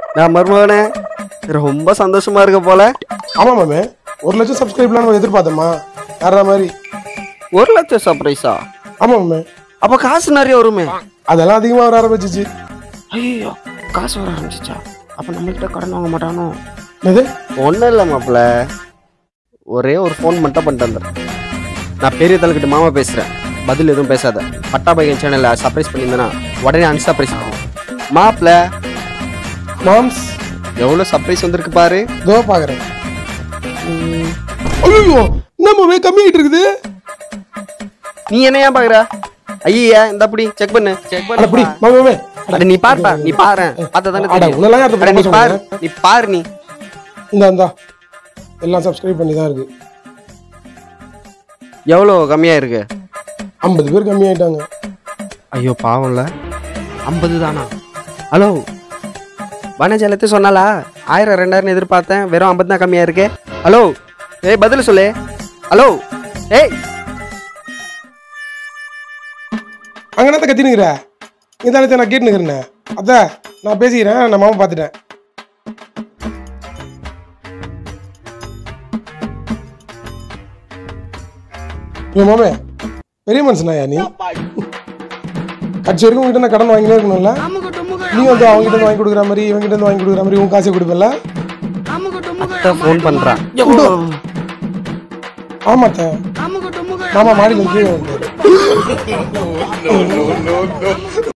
நான் மருமகனே ரொம்ப சந்தோஷமா இருக்க போல ஆமா மாமே ஒரு லட்சம் சப்ஸ்கிரைப்லாம் நம்ம எதிர்பார்த்தோமா வேற மாதிரி ஒரு லட்சம் சர்ப்ரைஸா ஆமா மாமே அப்ப காசு நிறைய வருமே அதெல்லாம் அதிகமா வர ஆரம்பிச்சிச்சு ஐயோ காசு வர ஆரம்பிச்சிச்சா அப்ப நம்மள்கிட்ட கடன் வாங்க மாட்டானோ என்னது ஒன்றும் இல்லை மாப்பிள்ள ஒரே ஒரு ஃபோன் மட்டும் பண்ணிட்டு வந்துடுறேன் நான் பெரிய தலைக்கிட்ட மாமா பேசுகிறேன் பதில் எதுவும் பேசாத பட்டா பையன் சேனலில் சர்ப்ரைஸ் பண்ணியிருந்தேன்னா உடனே அன்சர்ப்ரைஸ் பண்ணுவோம் மாப்பிள்ள மாம்ஸ் எவ்வளோ சர்ப்ரைஸ் வந்திருக்கு பாரு இதோ பாக்குறேன் ஐயோ என்ன மாமே கம்மியாயிட்டு இருக்குது நீ என்ன ஏன் பார்க்குற ஐயா இந்த அப்படி செக் பண்ணு செக் அட புடி பண்ணு மாமே மாமே அட நீ பாருப்பா நீ பாரு பார்த்தா தானே அட, தெரியும். உன்னெல்லாம் யார் அட, நீ தப்பு பாரு நீ பாரு நீ இந்த இந்தா எல்லாம் சப்ஸ்கிரைப் பண்ணி தான் இருக்கு எவ்வளோ கம்மியாக இருக்கு ஐம்பது பேர் கம்மியாயிட்டாங்க ஐயோ பாவம்ல ஐம்பது தானா ஹலோ வனஜலத்தை சொன்னாலா ஆயிரம் ரெண்டாயிரம் எதிர்பார்த்தேன் வெறும் ஐம்பது தான் கம்மியாக இருக்கு ஹலோ ஏய் பதில் சொல்லு ஹலோ ஏய் அங்க என்னத்த கத்தினுக்கிற இந்த இடத்த நான் கேட்டுனுக்கிறேன் அதான் நான் பேசிக்கிறேன் நான் மாமா பார்த்துட்டேன் ஏன் மாமே பெரிய மனுஷனாயா நீ கட்சி வரைக்கும் உங்ககிட்ட நான் கடன் வாங்கினே இருக்கணும்ல நீ வந்து அவங்க கிட்ட இருந்து வாங்கி கொடுக்குற மாதிரி இவங்க கிட்ட இருந்து வாங்கி கொடுக்குற மாதிரி உன் காசை கொடுப்பல அத்தை ஃபோன் பண்ணுறா ஆமாத்த மாமா மாடியில் கீழே வந்தாரு